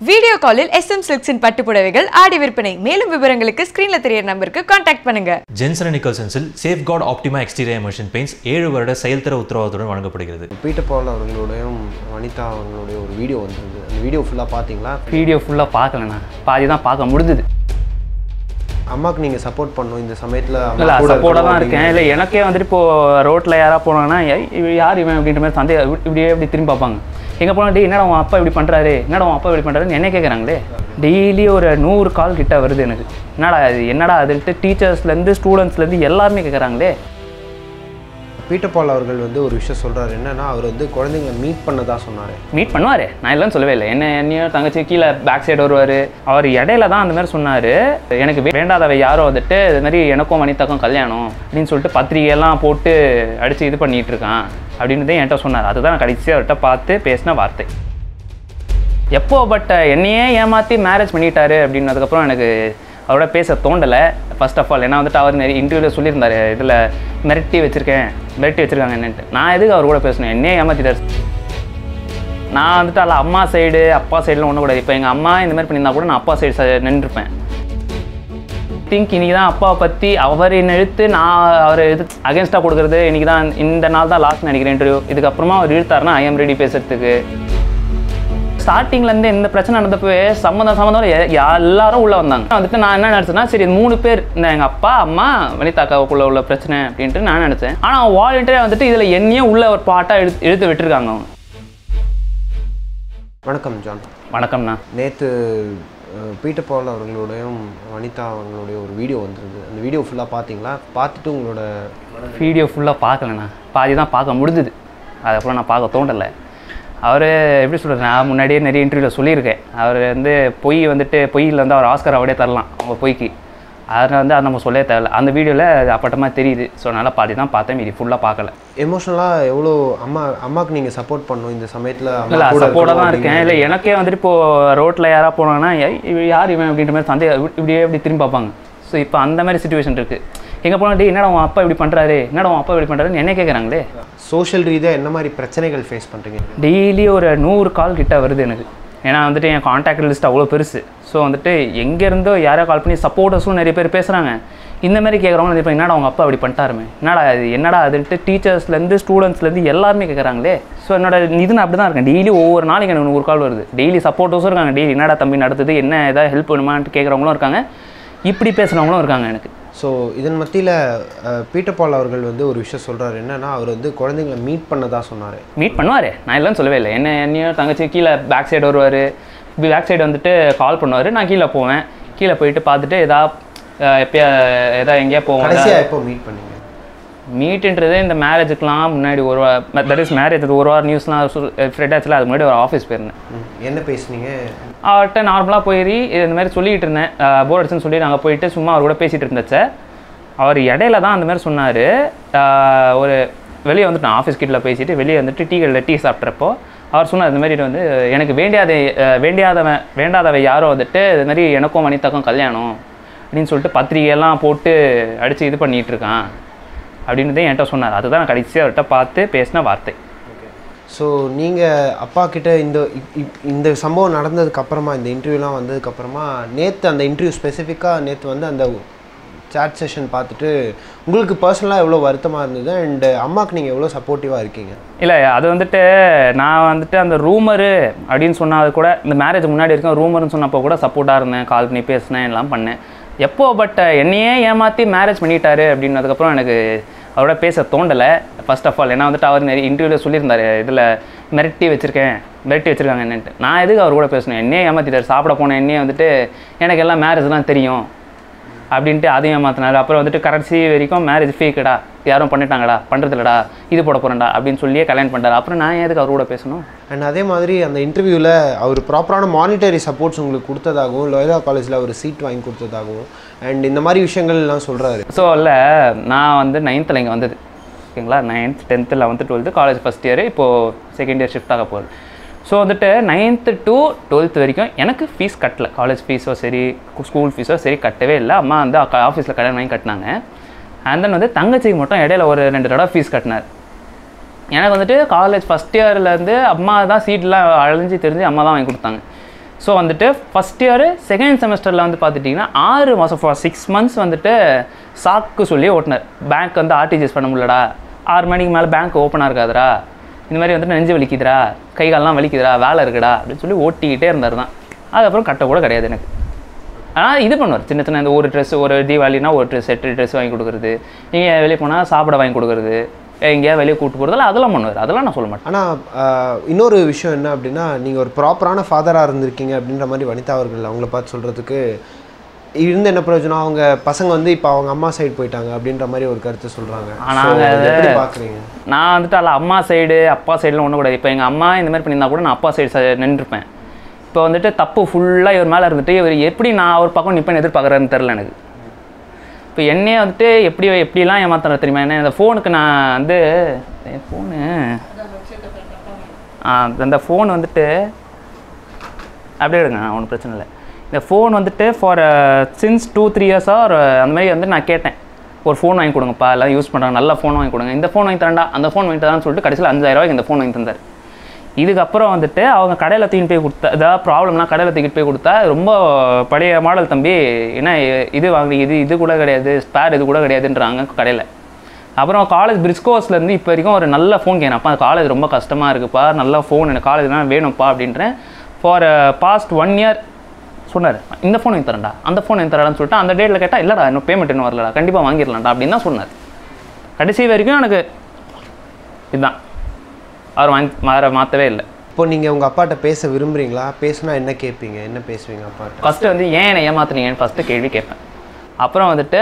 Video காலில் S M சில்க்ஸின் பட்டு புடவைகள் ஆடி விற்பனை மேலும் விவரங்களுக்கு ஸ்கிரீன்ல தெரியற நம்பருக்கு காண்டாக்ட் பண்ணுங்க ஜென்சன் அண்ட் நிக்கல்சன்ஸில் Safeguard Optima exterior emulsion paints ஏழு வருட செயல்தர உத்தரவாதத்துடன் வழங்கப்படுகிறது பீட்டர் பால் அவர்களுடையும் வனிதா அவர்களுடைய ஒரு வீடியோ வந்திருந்தது அந்த வீடியோ ஃபுல்லாக பார்த்தீங்களா வீடியோ ஃபுல்லாக பார்க்கலண்ணா பாதி தான் பார்க்க முடிஞ்சுது அம்மாவுக்கு நீங்கள் சப்போர்ட் பண்ணணும் இந்த சமயத்தில் இல்லை சப்போர்ட்டாக தான் இருக்கேன் இல்லை எனக்கே வந்துட்டு இப்போ ரோட்டில் யாரா போனாங்கன்னா "ஏய், இவன் யார் இவன் அப்படின்ற மாதிரி சந்தேக இப்படி- இப்படியே இப்படி திரும்பி பார்ப்பாங்க எங்கே போனால் டே என்னடா உன் அப்பா இப்படி பண்ணுறாரு என்னடா உன் அப்பா இப்படி பண்ணுறாருன்னு என்ன கேட்குறாங்களே டெய்லி ஒரு நூறு கால் கிட்ட வருது எனக்கு என்னடா அது என்னடா அதுன்ட்டு டீச்சர்ஸ்லேருந்து ஸ்டூடெண்ட்ஸ்லேருந்து எல்லாருமே கேட்குறாங்களே பீட்டர் பால் அவர்கள் வந்து ஒரு விஷயம் சொல்றாரு என்னன்னா அவர் வந்து குழந்தைங்களை மீட் பண்ணதா சொன்னார் மீட் பண்ணுவார் நான் இல்லைன்னு சொல்லவே இல்லை என்ன என்னையும் தங்கச்சி கீழே பேக் சைடு வருவார் அவர் இடையில தான் அந்த மாதிரி சொன்னார் எனக்கு வே- வேண்டாதவை யாரோ வந்துட்டு இது மாதிரி எனக்கும் வனிதாக்கும் கல்யாணம் அப்படின்னு சொல்லிட்டு பத்திரிகையெல்லாம் போட்டு அடித்து இது பண்ணிட்டு இருக்கான் அப்படின்னு என்கிட்ட சொன்னார் அதுதான் நான் கடைசியாக அவர்கிட்ட பார்த்து பேசின வார்த்தை எப்போ பட் என்னையே ஏமாற்றி மேரேஜ் பண்ணிட்டாரு அப்படின்னதுக்கப்புறம் எனக்கு அவரோட பேச தோண்டலை ஃபர்ஸ்ட் ஆஃப் ஆல் ஏன்னா வந்துட்டு அவர் நிறைய இன்டர்வியூவில் சொல்லியிருந்தாரு இதில் மிரட்டி வச்சுருக்கேன் மிரட்டி வச்சுருக்காங்க என்னன்ட்டு நான் எதுக்கு அவர் கூட பேசணும் என்னையே ஏமாற்றிட்டார் நான் வந்துட்டு அதில் அம்மா சைடு அப்பா சைடுலாம் ஒன்றும் கூடாது இப்போ எங்கள் அம்மா இந்த மாதிரி பண்ணியிருந்தா கூட நான் அப்பா சைடு நின்றுருப்பேன் திங்க் இன்னைக்கு தான் அப்பாவை பற்றி அவர் என்னை இழுத்து நான் அவர் இது அகேன்ஸ்டாக கொடுக்குறது இன்னைக்கு தான் இந்த நாள் தான் லாஸ்ட் நினைக்கிறேன் இன்டர்வியூ இதுக்கப்புறமா அவர் இழுத்தாருன்னா ஐ எம் ரெடி பேசுறதுக்கு ஸ்டார்டிங்லேருந்து இந்த பிரச்சனை நடந்தப்பவே சம்மந்தம் சம்மந்தம் எ- எல்லாரும் உள்ளே வந்தாங்க வந்துட்டு நான் என்ன நினச்சேன்னா சரி இது மூணு பேர் இந்த எங்கள் அப்பா அம்மா வனிதாக்காவுக்குள்ள உள்ள பிரச்சனை அப்படின்ட்டு நான் நினச்சேன் ஆனால் வாலண்டியராக வந்துட்டு இதில் என்னையும் உள்ள ஒரு பாட்டாக இழுத்து இழுத்து விட்டுருக்காங்க அவங்க வணக்கம் ஜான் வணக்கம்ண்ணா நேற்று பீட்டர் பால் அவர்களுடையும் வனிதா அவர்களுடைய ஒரு வீடியோ வந்திருந்தது அந்த வீடியோ ஃபுல்லாக பார்த்தீங்களா பார்த்துட்டு உங்களோட வீடியோ ஃபுல்லாக பார்க்கலண்ணா பாதி தான் பார்க்க முடிஞ்சுது அதுக்கப்புறம் நான் பார்க்க தோண்டலை அவர் எப்படி சொல்கிறது நான் முன்னாடியே நிறைய இன்டர்வியூவில் சொல்லியிருக்கேன் அவர் வந்து பொய் வந்துட்டு பொய்யில் வந்து அவர் ஆஸ்கர் அவடே தரலாம் அவங்க பொய்க்கு அதை வந்து அது நம்ம சொல்லவே தேவையில்ல அந்த வீடியோவில் அப்பட்டமாக தெரியுது ஸோ அதனால் பாதி தான் பார்த்தேன் மீதி ஃபுல்லாக பார்க்கல எமோஷனலாக எவ்வளோ அம்மா அம்மாவுக்கு நீங்கள் சப்போர்ட் பண்ணணும் இந்த சமயத்தில் இல்லை சப்போர்ட்டாக தான் இருக்கேன் இல்லை எனக்கே வந்துட்டு இப்போ ரோட்டில் யாரா போனாங்கன்னா "ஏய், இவன் யார் இவன் அப்படின்ற மாதிரி சந்தேக இப்படி- இப்படியே இப்படி திரும்பி பார்ப்பாங்க ஸோ இப்போ அந்த மாதிரி சுச்சுவேஷன் இருக்குது எங்கே போனால் டே என்னடா உன் அப்பா இப்படி பண்ணுறாரு என்னடா உன் அப்பா இப்படி பண்ணுறாருன்னு என்ன கேட்குறாங்களே சோஷியல் ரீதியாக என்ன மாதிரி பிரச்சனைகள் ஃபேஸ் பண்ணுறீங்க டெய்லி ஒரு நூறு கால் கிட்ட வருது எனக்கு ஏன்னா வந்துட்டு என் காண்டாக்ட் லிஸ்ட் அவ்வளோ பெருசு ஸோ வந்துட்டு எங்கேருந்தோ யாரோ கால் பண்ணி சப்போர்ட்டர்ஸும் நிறைய பேர் பேசுகிறாங்க இந்த மாதிரி கேட்குறவங்க நிறைய பேர் என்னடா அவங்க அப்பா அப்படி பண்ணிட்டாருமே என்னடா அது என்னடா அதுன்ட்டு டீச்சர்ஸ்லேருந்து ஸ்டூடெண்ட்ஸ்லேருந்து எல்லாருமே கேட்குறாங்களே ஸோ என்னோட இது நான் அப்படி தான் இருக்கேன் டெய்லி ஒவ்வொரு நாளைக்கு எனக்கு நூறு கால் வருது டெய்லி சப்போர்ட்டர்ஸும் இருக்காங்க டெய்லி என்னடா தம்பி நடத்துது என்ன ஏதாவது ஹெல்ப் வேணுமான்ட்டு கேட்குறவங்களும் இருக்காங்க இப்படி பேசுகிறவங்களும் இருக்காங்க எனக்கு ஸோ இதன் மத்தியில் பீட்டர் பால் அவர்கள் வந்து ஒரு விஷயம் சொல்கிறாரு என்னன்னா அவர் வந்து குழந்தைங்களை மீட் பண்ணதா சொன்னார் மீட் பண்ணுவார் நான் இல்லைன்னு சொல்லவே இல்லை என்ன என்னையும் தங்கச்சி கீழே பேக் சைடு வருவார் பேக் சைடு வந்துட்டு கால் பண்ணுவார் நான் கீழே போவேன் கீழே போயிட்டு பார்த்துட்டு எதா அஹ், எப்பயா எதா எங்கேயா போவோம் கடைசியாக எப்போ மீட் பண்ணீங்க மீட்டுன்றது இந்த மேரேஜுக்குலாம் முன்னாடி ஒரு தட் இஸ் மேரேஜ் அது ஒரு வாரம் நியூஸ்லாம் ஃப்ரெட் ஆச்சுல அது முன்னாடி ஒரு ஆஃபீஸ் போயிருந்தேன் ம், என்ன பேசுனீங்க அவர்கிட்ட நார்மலாக போய் இந்த மாதிரி சொல்லிக்கிட்டு இருந்தேன் போர் அடிச்சுன்னு சொல்லி நாங்கள் போயிட்டு சும்மா அவர் கூட பேசிகிட்டு இருந்தச்ச அவர் இடையில தான் அந்த மாதிரி சொன்னார் ஒரு வெளியே வந்துட்டு நான் ஆஃபீஸ் கிட்ட பேசிட்டு வெளியே வந்துட்டு டீ கடையில் டீ சாப்பிட்றப்போ அவர் சொன்னார் இந்த மாதிரி வந்து எனக்கு வேண்டியாத அஹ், வேண்டியாதவன் வேண்டாதவை யாரோ வந்துட்டு இது மாதிரி எனக்கும் வனிதாக்கும் கல்யாணம் அப்படின்னு சொல்லிட்டு பத்திரிகையெல்லாம் போட்டு அடித்து இது பண்ணிகிட்டு இருக்கான் அப்படின்னு என்கிட்ட சொன்னார் அதுதான் நான் கடைசியாக அவர்கிட்ட பார்த்து பேசின வார்த்தை ஸோ நீங்கள் அப்பா கிட்ட இந்த இப்- இப்- இந்த சம்பவம் நடந்ததுக்கு அப்புறமா இந்த இன்டர்வியூலாம் வந்ததுக்கு அப்புறமா நேற்று அந்த இன்டர்வியூ ஸ்பெசிஃபிக்காக நேற்று வந்து அந்த சாட் செஷன் பார்த்துட்டு உங்களுக்கு பர்சனலாக எவ்வளோ வருத்தமாக இருந்தது அண்ட் அம்மாவுக்கு நீங்கள் எவ்வளோ சப்போர்ட்டிவாக இருக்கீங்க இல்லை அது வந்துட்டு நான் வந்துட்டு அந்த ரூமரு அப்படின்னு சொன்னது கூட இந்த மேரேஜ் முன்னாடி இருக்கும் ரூமர்னு சொன்னப்போ கூட சப்போர்ட்டாக இருந்தேன் கால் பண்ணி பேசினேன் எல்லாம் பண்ணேன் எப்போ பட் என்னையே ஏமாற்றி மேரேஜ் பண்ணிட்டாரு அப்படின்னதுக்கப்புறம் எனக்கு அவரோட பேச தோண்டலை ஃபர்ஸ்ட் ஆஃப் ஆல் ஏன்னா வந்துட்டு அவர் நிறைய இன்டர்வியூவில் சொல்லியிருந்தாரு இதில் மிரட்டி வச்சுருக்கேன் மிரட்டி வச்சுருக்காங்க என்னன்ட்டு நான் எதுக்கு அவர் கூட பேசணும் என்னையே ஏமாற்றிட்டார் சாப்பிட போனேன் என்னையே வந்துட்டு எனக்கு எல்லாம் மேரேஜ்லாம் தெரியும் அப்படின்ட்டு அதையும் ஏமாத்தினாரு அப்புறம் வந்துட்டு கடைசி வரைக்கும் மேரேஜ் ஃபேக்குடா யாரும் பண்ணிட்டாங்கடா பண்ணுறது இல்லடா இது போட போகிறேன்டா அப்படின்னு சொல்லியே கல்யாணம் பண்ணிட்டாரு அப்புறம் நான் ஏன் எதுக்கு அவர் கூட பேசணும் அண்ட் அதே மாதிரி அந்த இன்டர்வியூவில் அவர் ப்ராப்பரான மானிட்டரி சப்போர்ட்ஸ் உங்களுக்கு கொடுத்ததாகவும் லோயலா காலேஜில் அவர் சீட் வாங்கி கொடுத்ததாகவும் அண்ட் இந்த மாதிரி விஷயங்கள்லாம் சொல்கிறாரு ஸோ இல்லை நான் வந்து நைன்த்தில் இங்கே வந்தது ஓகேங்களா ninth tenth eleventh twelfth college first year இப்போது செகண்ட் இயர் ஷிஃப்ட் ஆக போகுது ஸோ வந்துட்டு நைன்த்து டு டுவெல்த் வரைக்கும் எனக்கு ஃபீஸ் கட்டல காலேஜ் ஃபீஸோ சரி ஸ்கூல் ஃபீஸோ சரி கட்டவே இல்லை அம்மா வந்து ஆஃபீஸில் கல்யாணம் வாங்கி கட்டினாங்க அண்ட் தென் வந்து தங்கச்சிக்கு மட்டும் இடையில ஒரு ரெண்டு தடவை ஃபீஸ் கட்டினார் எனக்கு வந்துட்டு காலேஜ் ஃபஸ்ட் இயர்லேருந்து அம்மா தான் சீட்லாம் அழிஞ்சு தெரிஞ்சு அம்மா தான் வாங்கி கொடுத்தாங்க ஸோ வந்துட்டு ஃபஸ்ட் இயர் செகண்ட் செமஸ்டரில் வந்து பார்த்துட்டிங்கன்னா ஆறு மாதம் ஃபார் சிக்ஸ் மந்த்ஸ் வந்துட்டு சாக்கு சொல்லி ஓட்டினார் பேங்க் வந்து ஆர்டிஜிஎஸ் பண்ண முடியலடா ஆறு மணிக்கு மேலே பேங்க் ஓப்பனாக இருக்காதுடா இந்த மாதிரி வந்துட்டு நெஞ்சு வலிக்குதுடா கை கால்லாம் வலிக்குதுடா வேலை இருக்குடா அப்படின்னு சொல்லி ஓட்டிக்கிட்டே இருந்தார் தான் அதுக்கப்புறம் கட்ட கூட கிடையாது எனக்கு ஆனால் இது பண்ணுவார் சின்ன சின்ன இந்த ஒரு ட்ரெஸ் ஒரு தீபாவளினா ஒரு ட்ரெஸ் செட்டு ட்ரெஸ் வாங்கி கொடுக்குறது நீங்கள் வெளியே போனால் சாப்பிட வாங்கி கொடுக்குறது எங்கேயா வெளியே கூப்பிட்டு போகிறதெல்லாம் அதெல்லாம் பண்ணுவார் அதெல்லாம் நான் சொல்ல மாட்டேன் ஆனால் இன்னொரு விஷயம் என்ன அப்படின்னா நீங்கள் ஒரு ப்ராப்பரான ஃபாதராக இருந்திருக்கீங்க அப்படின்ற மாதிரி வனிதா அவர்கள் அவங்கள பார்த்து சொல்கிறதுக்கு இருந்து என்ன பிரயோஜனம் அவங்க பசங்க வந்து இப்போ அவங்க அம்மா சைடு போயிட்டாங்க அப்படின்ற மாதிரி ஒரு கருத்து சொல்கிறாங்க ஆனாங்க அது- எப்படி பார்க்குறீங்க நான் வந்துட்டு அதில் அம்மா சைடு அப்பா சைடுலாம் ஒன்றும் கூடாது இப்போ எங்கள் அம்மா இந்த மாதிரி பண்ணியிருந்தா கூட நான் அப்பா சைடு நின்றுருப்பேன் இப்போ வந்துட்டு தப்பு ஃபுல்லாக இவர் மேலே இருந்துட்டு இவர் எப்படி நான் ஒரு பக்கம் நிற்பேன்னு எதிர்பார்க்குறேன்னு தெரில எனக்கு இப்போ என்னையே வந்துட்டு எப்படி எப்படிலாம் ஏமாத்துற தெரியுமா என்ன இந்த ஃபோனுக்கு நான் வந்து என் ஃபோனு ஆ அந்த ஃபோன் வந்துட்டு அப்படியே எடுங்க ஒன்றும் பிரச்சனை இல்லை இந்த ஃபோன் வந்துட்டு ஃபார் சின்ஸ் டூ த்ரீ இயர்ஸாக அந்த மாதிரி வந்து நான் கேட்டேன் ஒரு ஃபோன் வாங்கி கொடுங்கப்பா எல்லாம் யூஸ் பண்ணுறாங்க நல்ல ஃபோன் வாங்கி கொடுங்க இந்த ஃபோன் வாங்கி தரேன்டா அந்த ஃபோன் வாங்கி தரான்னு சொல்லிட்டு கடைசியில் அஞ்சாயிரம் ரூபாய்க்கு இந்த ஃபோன் வாங்கி தந்தார் இதுக்கப்புறம் வந்துட்டு அவங்க கடையில் தூக்கிட்டு போய் கொடுத்தா ஏதாவது ப்ராப்ளம்னா கடையில் தூக்கிட்டு போய் கொடுத்தா ரொம்ப பழைய மாடல் தம்பி என்ன இது வாங்கி இது இது கூட கிடையாது ஸ்பேர் இது கூட கிடையாதுன்றாங்க கடையில் அப்புறம் காலேஜ் பிரிஸ்கோஸ்லேருந்து இப்போ வரைக்கும் ஒரு நல்ல ஃபோன் கேட்குறேன் அப்பா காலேஜ் ரொம்ப கஷ்டமாக இருக்குப்பா நல்ல ஃபோன் எனக்கு காலேஜ்லாம் வேணும்ப்பா அப்படின்றேன் ஃபார் பாஸ்ட் ஒன் இயர் சொன்னார் இந்த ஃபோன் வாங்கி தரேன்டா அந்த ஃபோன் வாங்கி தரேன்னு சொல்லிட்டு அந்த டேட்டில் கேட்டால் இல்லைடா இன்னும் பேமெண்ட் இன்னும் வரலடா கண்டிப்பாக வாங்கிடலாம்டா அப்படின்னு தான் சொன்னார் கடைசி வரைக்கும் எனக்கு இதுதான் அவர் வாங்கி மாற மாற்றவே இல்லை இப்போ நீங்கள் உங்கள் அப்பாட்ட பேச விரும்புறீங்களா பேசுனா என்ன கேட்பீங்க என்ன பேசுவீங்க அப்பாட்ட ஃபஸ்ட்டு வந்து ஏன் என்னை ஏமாத்துனீங்கன்னு ஃபஸ்ட்டு கேள்வி கேட்பேன் அப்புறம் வந்துட்டு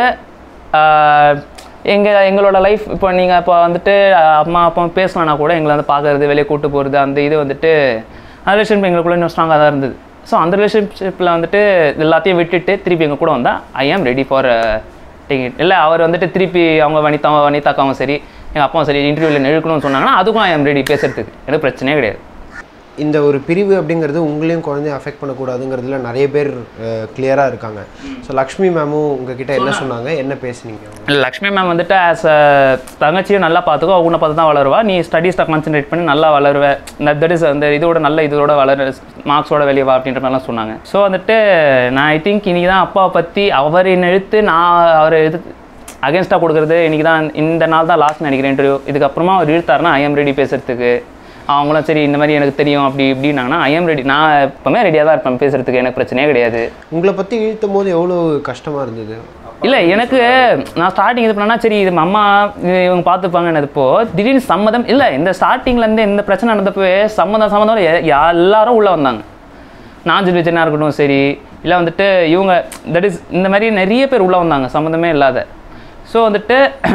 எங்கள் எங்களோட லைஃப் இப்போ நீங்கள் இப்போ வந்துட்டு ஆஹ் அம்மா அப்பா பேசலனா கூட எங்களை வந்து பார்க்கறது வெளியே கூட்டு போகிறது அந்த இது வந்துட்டு அந்த ரிலேஷன்ஷிப் எங்களுக்குள்ள இன்னும் ஸ்ட்ராங்காக தான் இருந்தது ஸோ அந்த ரிலேஷன்ஷிப்பில் வந்துட்டு எல்லாத்தையும் விட்டுட்டு திருப்பி எங்கள் கூட வந்தால் ஐ ஆம் ரெடி ஃபார் டேக் இல்லை அவர் வந்துட்டு திருப்பி அவங்க வனிதா வனிதாக்காவும் சரி எங்கள் அப்பாவும் சரி இன்டர்வியூவில் இழுக்கணும்னு சொன்னாங்கன்னா அதுக்கும் ஐ ஆம் ரெடி பேசுறதுக்கு எனக்கு பிரச்சனையே கிடையாது இந்த ஒரு பிரிவு அப்படிங்கிறது உங்களையும் குழந்தையும் அஃபெக்ட் பண்ணக்கூடாதுங்கிறதுல நிறைய பேர் கிளியராக இருக்காங்க ஸோ லக்ஷ்மி மேமும் உங்ககிட்ட என்ன சொன்னாங்க என்ன பேசுனீங்க அவங்க? இல்ல, லக்ஷ்மி மேம் வந்துட்டு ஆஸ் அ தங்கச்சியும் நல்லா பார்த்துக்கோ உன்னை பார்த்து தான் வளருவா நீ ஸ்டடீஸில் கான்சென்ட்ரேட் பண்ணி நல்லா வளருவ தட் இஸ் அந்த இதோட நல்ல இதோட வளர மார்க்ஸோட வெளியே வா அப்படின்ற மாதிரிலாம் சொன்னாங்க ஸோ வந்துட்டு நான் ஐ திங்க் இன்னைக்கு தான் அப்பாவை பற்றி அவரின் எழுத்து நான் அவர் எது அகேன்ஸ்டாக கொடுக்குறது இன்னைக்கு தான் இந்த நாள் தான் லாஸ்ட் நினைக்கிறேன் இன்டர்வியூ இதுக்கப்புறமா அவர் இழுத்தாருன்னா ஐ எம் ரெடி பேசுறதுக்கு அவங்களும் சரி இந்த மாதிரி எனக்கு தெரியும் அப்படி இப்படின்னாங்கன்னா ஐ எம் ரெடி நான் எப்பவுமே ரெடியாக தான் இருப்பேன் பேசுறதுக்கு எனக்கு பிரச்சனையே கிடையாது உங்களை பற்றி இழுத்தும் போது எவ்வளோ கஷ்டமாக இருந்தது இல்லை எனக்கு நான் ஸ்டார்டிங் இது பண்ணனா சரி இது அம்மா இது இவங்க பார்த்துப்பாங்கன்னு இப்போ திடீர்னு சம்மதம் இல்லை இந்த ஸ்டார்டிங்லேருந்து இந்த பிரச்சனை நடந்தப்பவே சம்மதம் சம்மதம் எ- எல்லாரும் உள்ளே வந்தாங்க நாஞ்சில் விஜயனா இருக்கட்டும் சரி இல்லை வந்துட்டு இவங்க தட் இஸ் இந்த மாதிரி நிறைய பேர் உள்ளே வந்தாங்க சம்மந்தமே இல்லாத ஸோ வந்துட்டு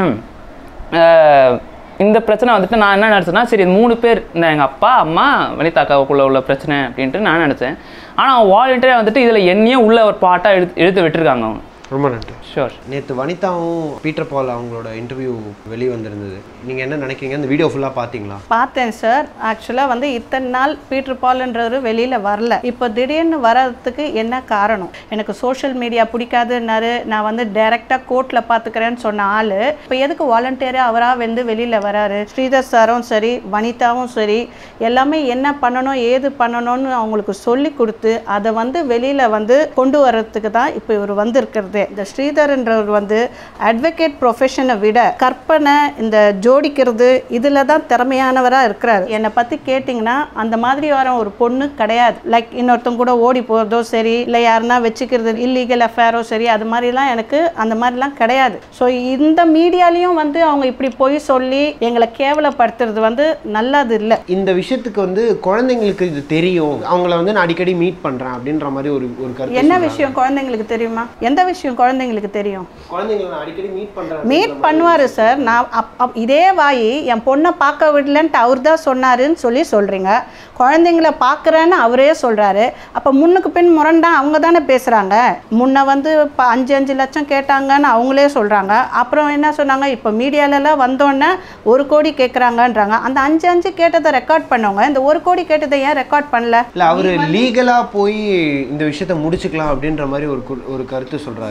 அஹ், இந்த பிரச்சனை வந்துட்டு நான் என்ன நினச்சேன்னா சரி இது மூணு பேர் இந்த எங்கள் அப்பா அம்மா வனிதாக்காவுக்குள்ளே உள்ள பிரச்சனை அப்படின்ட்டு நான் நினச்சேன் ஆனால் வாலண்டியராக வந்துட்டு இதில் என்னையும் உள்ள ஒரு பாட்டாக இழுத்து இழுத்து விட்டுருக்காங்க அவங்க ரொம்ப நன்றி ஷோர் நேற்று வனிதாவும் பீட்டர் பால் அவங்களோட இன்டர்வியூ வெளி வந்திருந்தது நீங்கள் என்ன நினைக்கிறீங்க இந்த வீடியோ ஃபுல்லாக பார்த்தீங்களா பார்த்தேன் சார் ஆக்சுவலாக வந்து இத்தனை நாள் பீட்டர் பால்ன்றவர் வெளியில் வரல இப்போ திடீர்னு வர்றதுக்கு என்ன காரணம் எனக்கு சோஷியல் மீடியா பிடிக்காதுன்னாரு நான் வந்து டைரெக்டாக கோர்ட்டில் பார்த்துக்கிறேன்னு சொன்ன ஆள் இப்போ எதுக்கு வாலண்டியராக அவராக வந்து வெளியில் வராரு ஸ்ரீதர் சாரும் சரி வனிதாவும் சரி எல்லாமே என்ன பண்ணணும் ஏது பண்ணணும்னு அவங்களுக்கு சொல்லி கொடுத்து அதை வந்து வெளியில் வந்து கொண்டு வர்றதுக்கு தான் இப்போ இவர் வந்திருக்கிறது இந்த ஸ்ரீதர்ன்றவர் வந்து அட்வொகேட் ப்ரொஃபஷனை விட கற்பனை இந்த ஜோடிக்கிறது இதில் தான் திறமையானவராக இருக்கிறார் என்னை பற்றி கேட்டிங்கன்னா அந்த மாதிரி வர ஒரு பொண்ணு கிடையாது லைக் இன்னொருத்தங்க கூட ஓடி போகிறதோ சரி இல்லை யாருன்னா வச்சுக்கிறது இல்லீகல் அஃபேரோ சரி அது மாதிரிலாம் எனக்கு அந்த மாதிரிலாம் கிடையாது ஸோ இந்த மீடியாலையும் வந்து அவங்க இப்படி பொய் சொல்லி எங்களை கேவலப்படுத்துறது வந்து நல்லது இல்லை இந்த விஷயத்துக்கு வந்து குழந்தைங்களுக்கு இது தெரியும் அவங்கள வந்து நான் அடிக்கடி மீட் பண்ணுறேன் அப்படின்ற மாதிரி ஒரு ஒரு கருத்து என்ன சொல்றாங்க. விஷயம் குழந்தைங்களுக்கு தெரியுமா எந்த விஷயம் குழந்தைங்களுக்கு தெரியும் குழந்தைங்களை நான் அடிக்கடி மீட் பண்ணுறேன் மீட் பண்ணுவார் சார் நான் அப் அப் இதே வாயி என் பொண்ணை பார்க்க விடலன்ட்டு அவர் தான் சொன்னாருன்னு சொல்லி சொல்கிறீங்க குழந்தைங்கள பார்க்குறேன்னு அவரே சொல்கிறாரு அப்போ முன்னுக்கு பின் முரண்டா அவங்க தானே பேசுகிறாங்க முன்ன வந்து இப்போ அஞ்சு அஞ்சு லட்சம் கேட்டாங்கன்னு அவங்களே சொல்கிறாங்க அப்புறம் என்ன சொன்னாங்க இப்போ மீடியாலலாம் வந்தோடனே ஒரு கோடி கேட்குறாங்கன்றாங்க அந்த அஞ்சு அஞ்சு கேட்டதை ரெக்கார்ட் பண்ணவங்க இந்த ஒரு கோடி கேட்டதை ஏன் ரெக்கார்ட் பண்ணல இல்லை அவர் லீகலாக போய் இந்த விஷயத்த முடிச்சுக்கலாம் அப்படின்ற மாதிரி ஒரு கு- ஒரு கருத்து சொல்கிறாரு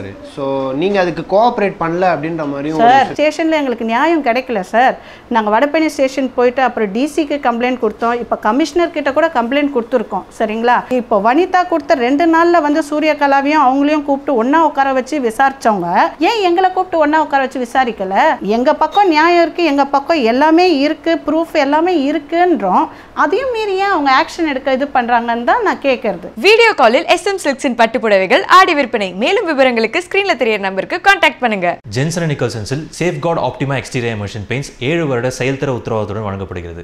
பண்ணியிருக்காரு ஸோ நீங்கள் அதுக்கு கோஆப்ரேட் பண்ணல அப்படின்ற மாதிரியும் ஒரு சார் ஸ்டேஷனில் எங்களுக்கு நியாயம் கிடைக்கல சார் நாங்கள் வடபழனி ஸ்டேஷன் போயிட்டு அப்புறம் டிசிக்கு கம்ப்ளைண்ட் கொடுத்தோம் இப்போ கமிஷனர் கிட்ட கூட கம்ப்ளைண்ட் கொடுத்துருக்கோம் சரிங்களா இப்போ வனிதா கொடுத்த ரெண்டு நாளில் வந்து சூரியகலாவையும் அவங்களையும் கூப்பிட்டு ஒன்றா உட்கார வச்சு விசாரிச்சவங்க ஏன் எங்களை கூப்பிட்டு ஒன்றா உட்கார வச்சு விசாரிக்கல எங்கள் பக்கம் நியாயம் இருக்குது எங்கள் பக்கம் எல்லாமே இருக்குது ப்ரூஃப் எல்லாமே இருக்குன்றோம் அதையும் மீறி ஏன் அவங்க ஆக்ஷன் எடுக்க இது பண்ணுறாங்கன்னு தான் நான் கேட்குறது வீடியோ காலில் எஸ் எம் சில்க்ஸின் பட்டு புடவைகள் ஆடி விற்பனை மேலும் விவரங்களுக்கு ஸ்கிரீன்ல தெரியற நம்பருக்கு கான்டாக்ட் பண்ணுங்க ஜென்சன் நிக்கல்சன்ஸில் Safeguard Optima exterior emulsion paints ஏழு வருட செயல்தர உத்தரவாதத்துடன் வழங்கப்படுகிறது